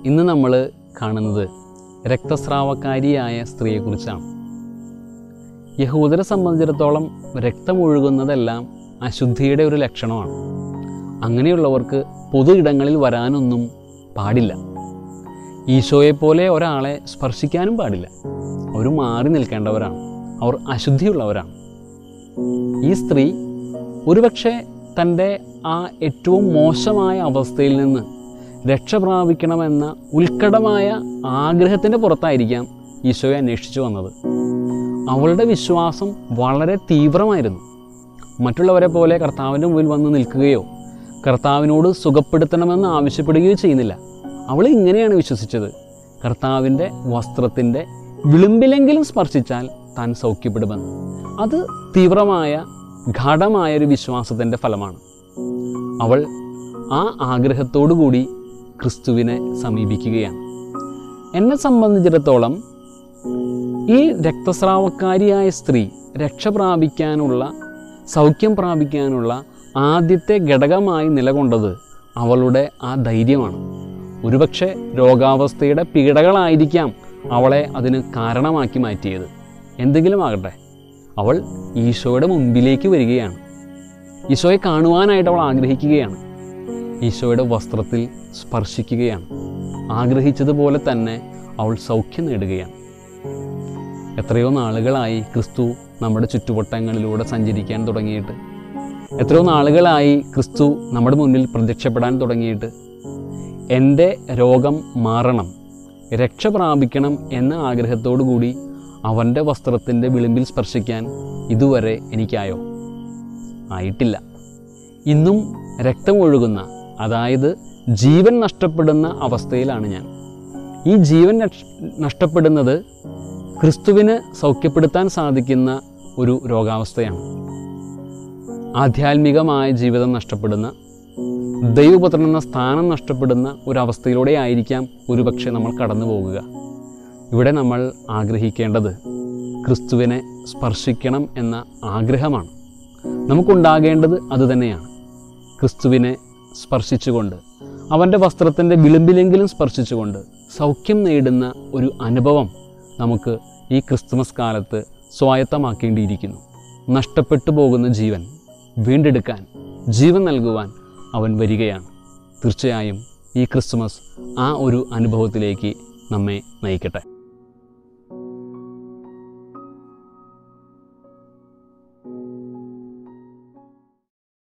ഇന്ന് നമ്മൾ കാണുന്നത് രക്തസ്രാവക്കാരിയായ സ്ത്രീയെക്കുറിച്ചാണ് യഹൂദരെ സംബന്ധിച്ചിടത്തോളം രക്തമൊഴുകുന്നതെല്ലാം അശുദ്ധിയുടെ ഒരു ലക്ഷണമാണ് അങ്ങനെയുള്ളവർക്ക് പൊതു ഇടങ്ങളിൽ വരാനൊന്നും പാടില്ല ഈശോയെപ്പോലെ ഒരാളെ സ്പർശിക്കാനും പാടില്ല അവർ മാറി നിൽക്കേണ്ടവരാണ് അവർ അശുദ്ധിയുള്ളവരാണ് ഈ സ്ത്രീ ഒരുപക്ഷെ തൻ്റെ ആ ഏറ്റവും മോശമായ അവസ്ഥയിൽ നിന്ന് രക്ഷ പ്രാപിക്കണമെന്ന ഉത്കടമായ ആഗ്രഹത്തിൻ്റെ പുറത്തായിരിക്കാം ഈശോയെ അന്വേഷിച്ചു വന്നത് അവളുടെ വിശ്വാസം വളരെ തീവ്രമായിരുന്നു മറ്റുള്ളവരെ പോലെ കർത്താവിൻ്റെ മുമ്പിൽ വന്ന് നിൽക്കുകയോ കർത്താവിനോട് സുഖപ്പെടുത്തണമെന്ന് ആവശ്യപ്പെടുകയോ ചെയ്യുന്നില്ല അവൾ ഇങ്ങനെയാണ് വിശ്വസിച്ചത് കർത്താവിൻ്റെ വസ്ത്രത്തിൻ്റെ വിളിമ്പിലെങ്കിലും സ്പർശിച്ചാൽ താൻ സൗഖ്യപ്പെടുമെന്ന് അത് തീവ്രമായ ഘടമായ ഒരു വിശ്വാസത്തിൻ്റെ ഫലമാണ് അവൾ ആ ആഗ്രഹത്തോടു കൂടി ക്രിസ്തുവിനെ സമീപിക്കുകയാണ് എന്നെ സംബന്ധിച്ചിടത്തോളം ഈ രക്തസ്രാവക്കാരിയായ സ്ത്രീ രക്ഷ പ്രാപിക്കാനുള്ള സൗഖ്യം പ്രാപിക്കാനുള്ള ആദ്യത്തെ ഘടകമായി നിലകൊണ്ടത് അവളുടെ ആ ധൈര്യമാണ് ഒരുപക്ഷെ രോഗാവസ്ഥയുടെ പീഡകളായിരിക്കാം അവളെ അതിന് കാരണമാക്കി മാറ്റിയത് എന്തെങ്കിലും ആകട്ടെ അവൾ ഈശോയുടെ മുമ്പിലേക്ക് വരികയാണ് ഈശോയെ കാണുവാനായിട്ട് അവൾ ആഗ്രഹിക്കുകയാണ് ഈശോയുടെ വസ്ത്രത്തിൽ സ്പർശിക്കുകയാണ് ആഗ്രഹിച്ചതുപോലെ തന്നെ അവൾ സൗഖ്യം നേടുകയാണ് എത്രയോ നാളുകളായി ക്രിസ്തു നമ്മുടെ ചുറ്റുവട്ടങ്ങളിലൂടെ സഞ്ചരിക്കാൻ തുടങ്ങിയിട്ട് എത്രയോ നാളുകളായി ക്രിസ്തു നമ്മുടെ മുന്നിൽ പ്രത്യക്ഷപ്പെടാൻ തുടങ്ങിയിട്ട് എൻ്റെ രോഗം മാറണം രക്ഷ പ്രാപിക്കണം എന്ന ആഗ്രഹത്തോടു കൂടി അവൻ്റെ വസ്ത്രത്തിൻ്റെ വിളിമ്പിൽ സ്പർശിക്കാൻ ഇതുവരെ എനിക്കായോ ആയിട്ടില്ല ഇന്നും രക്തം ഒഴുകുന്ന അതായത് ജീവൻ നഷ്ടപ്പെടുന്ന അവസ്ഥയിലാണ് ഞാൻ ഈ ജീവൻ നഷ്- നഷ്ടപ്പെടുന്നത് ക്രിസ്തുവിന് സൗഖ്യപ്പെടുത്താൻ സാധിക്കുന്ന ഒരു രോഗാവസ്ഥയാണ് ആധ്യാത്മികമായ ജീവിതം നഷ്ടപ്പെടുന്ന ദൈവപുത്രൻ എന്ന സ്ഥാനം നഷ്ടപ്പെടുന്ന ഒരവസ്ഥയിലൂടെ ആയിരിക്കാം ഒരുപക്ഷെ നമ്മൾ കടന്നു പോകുക ഇവിടെ നമ്മൾ ആഗ്രഹിക്കേണ്ടത് ക്രിസ്തുവിനെ സ്പർശിക്കണം എന്ന ആഗ്രഹമാണ് നമുക്കുണ്ടാകേണ്ടത് അതുതന്നെയാണ് ക്രിസ്തുവിനെ സ്പർശിച്ചുകൊണ്ട് അവൻ്റെ വസ്ത്രത്തിൻ്റെ വിളിമ്പിലെങ്കിലും സ്പർശിച്ചുകൊണ്ട് സൗഖ്യം നേടുന്ന ഒരു അനുഭവം നമുക്ക് ഈ ക്രിസ്തുമസ് കാലത്ത് സ്വായത്തമാക്കേണ്ടിയിരിക്കുന്നു നഷ്ടപ്പെട്ടു പോകുന്ന ജീവൻ വീണ്ടെടുക്കാൻ ജീവൻ നൽകുവാൻ അവൻ വരികയാണ് തീർച്ചയായും ഈ ക്രിസ്തുമസ് ആ ഒരു അനുഭവത്തിലേക്ക് നമ്മെ നയിക്കട്ടെ